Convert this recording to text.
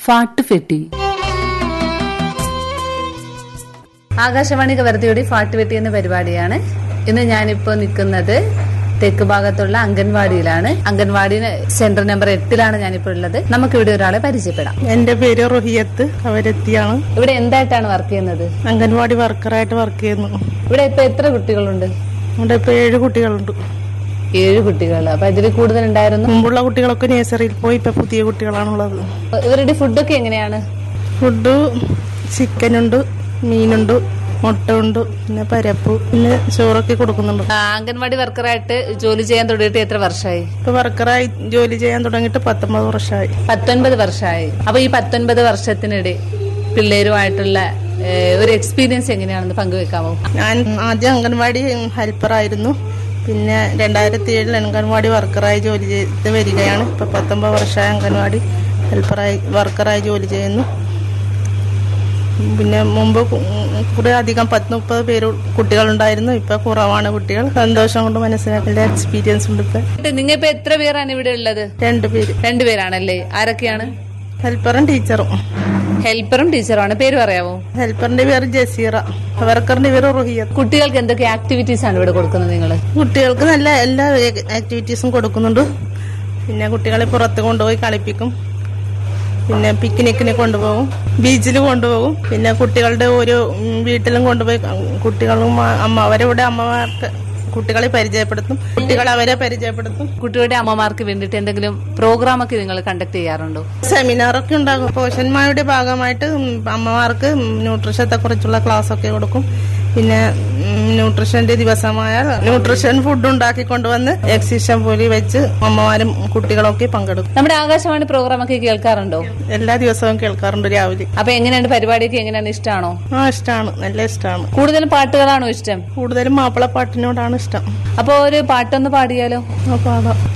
ഫാട്ടുഫെട്ടി ആകാശവാണി കവർത്തിയുടെ ഫാട്ടുവെട്ടി എന്ന പരിപാടിയാണ് ഇന്ന് ഞാനിപ്പോ നിൽക്കുന്നത് തെക്ക് ഭാഗത്തുള്ള അംഗൻവാടിയിലാണ് അംഗൻവാടി സെന്റർ നമ്പർ എട്ടിലാണ് ഞാനിപ്പോ ഉള്ളത് നമുക്ക് ഇവിടെ ഒരാളെ പരിചയപ്പെടാം എന്റെ പേര് റുഹിയത്ത് കവരത്തിയാണ് ഇവിടെ എന്തായിട്ടാണ് വർക്ക് ചെയ്യുന്നത് അംഗൻവാടി വർക്കറായിട്ട് വർക്ക് ചെയ്യുന്നു ഇവിടെ ഇപ്പൊ എത്ര കുട്ടികളുണ്ട് ഇവിടെ ഇപ്പൊ ഏഴ് കുട്ടികളുണ്ട് ഏഴ് കുട്ടികൾ അപ്പൊ ഇതിൽ കൂടുതൽ ഉണ്ടായിരുന്നു മുമ്പുള്ള കുട്ടികളൊക്കെ നേഴ്സറിയിൽ പോയി ഇപ്പൊ പുതിയ കുട്ടികളാണുള്ളത് ഇവരുടെ ഫുഡൊക്കെ എങ്ങനെയാണ് ഫുഡ് ചിക്കനുണ്ട് മീനുണ്ട് മുട്ട ഉണ്ട് പിന്നെ പരപ്പ് പിന്നെ ചോറൊക്കെ കൊടുക്കുന്നുണ്ട് ആ, അംഗൻവാടി വർക്കറായിട്ട് ജോലി ചെയ്യാൻ തുടങ്ങിയിട്ട് എത്ര വർഷമായി ഇപ്പൊ വർക്കറായി ജോലി ചെയ്യാൻ തുടങ്ങിയിട്ട് പത്തൊമ്പത് വർഷമായി പത്തൊൻപത് വർഷമായി അപ്പൊ ഈ പത്തൊൻപത് വർഷത്തിനിടെ പിള്ളേരുമായിട്ടുള്ള ഏ, ഒരു എക്സ്പീരിയൻസ് എങ്ങനെയാണെന്ന് പങ്കുവെക്കാമോ ഞാൻ ആദ്യം അംഗൻവാടി ഹെൽപ്പറായിരുന്നു പിന്നെ രണ്ടായിരത്തി ഏഴിൽ അംഗൻവാടി വർക്കറായി ജോലി ചെയ്ത് വരികയാണ് ഇപ്പൊ പത്തൊമ്പത് വർഷമായി അംഗൻവാടി ഹെൽപ്പറായി വർക്കറായി ജോലി ചെയ്യുന്നു പിന്നെ മുമ്പ് കു- കുറെ അധികം പത്ത് മുപ്പത് പേര് കുട്ടികളുണ്ടായിരുന്നു ഇപ്പൊ കുറവാണ് കുട്ടികൾ സന്തോഷം കൊണ്ട് മനസ്സിലാക്കേണ്ട എക്സ്പീരിയൻസ് ഉണ്ട് ഇപ്പൊ നിങ്ങൾ ഇപ്പൊ എത്ര പേരാണ് ഇവിടെ ഉള്ളത് രണ്ടുപേര് രണ്ടുപേരാണല്ലേ ആരൊക്കെയാണ് ഹെൽപ്പറും ടീച്ചറും ഹെൽപ്പറും ടീച്ചറുമാണ് പേര് പറയാമോ ഹെൽപ്പറിന്റെ പേര് ജസീറ വർക്കറിന്റെ പേര് റുഹിയത്ത് കുട്ടികൾക്ക് എന്തൊക്കെ ആക്ടിവിറ്റീസ് ആണ് ഇവിടെ കൊടുക്കുന്നത് നിങ്ങൾ കുട്ടികൾക്ക് നല്ല എല്ലാ ആക്ടിവിറ്റീസും കൊടുക്കുന്നുണ്ട് പിന്നെ കുട്ടികളെ പുറത്ത് കൊണ്ടുപോയി കളിപ്പിക്കും പിന്നെ പിക്നിക്കിന് കൊണ്ടുപോകും ബീച്ചിൽ കൊണ്ടുപോകും പിന്നെ കുട്ടികളുടെ ഓരോ ഉം, വീട്ടിലും കൊണ്ടുപോയി കുട്ടികളും ആ- അമ്മ അവരുടെ അമ്മമാർക്ക് കുട്ടികളെ പരിചയപ്പെടുത്തും കുട്ടികൾ അവരെ പരിചയപ്പെടുത്തും കുട്ടികളുടെ അമ്മമാർക്ക് വേണ്ടിയിട്ട് എന്തെങ്കിലും പ്രോഗ്രാം ഒക്കെ നിങ്ങൾ കണ്ടക്ട് ചെയ്യാറുണ്ടോ സെമിനാറൊക്കെ ഉണ്ടാകും പോഷന്മാരുടെ ഭാഗമായിട്ട് ഉം, അമ്മമാർക്ക് ന്യൂട്രീഷത്തെ കുറിച്ചുള്ള ക്ലാസ് ഒക്കെ കൊടുക്കും പിന്നെ ഉം, ന്യൂട്രീഷന്റെ ദിവസമായ ന്യൂട്രീഷൻ ഫുഡ് ഉണ്ടാക്കി കൊണ്ടുവന്ന് എക്സിബിഷൻ പോലെ വെച്ച് അമ്മമാരും കുട്ടികളൊക്കെ പങ്കെടുക്കും നമ്മുടെ ആകാശവാണി പ്രോഗ്രാം ഒക്കെ കേൾക്കാറുണ്ടോ എല്ലാ ദിവസവും കേൾക്കാറുണ്ട് രാവിലെ അപ്പൊ എങ്ങനെയാണ് പരിപാടിയൊക്കെ എങ്ങനെയാണ് ഇഷ്ടമാണോ ആ ഇഷ്ടമാണ് നല്ല ഇഷ്ടമാണ് കൂടുതലും പാട്ടുകളാണോ ഇഷ്ടം കൂടുതലും മാപ്പിളപ്പാട്ടിനോടാണ് ഇഷ്ടം അപ്പൊ ഒരു പാട്ടൊന്ന് പാടിയാലോ ആ പാടാം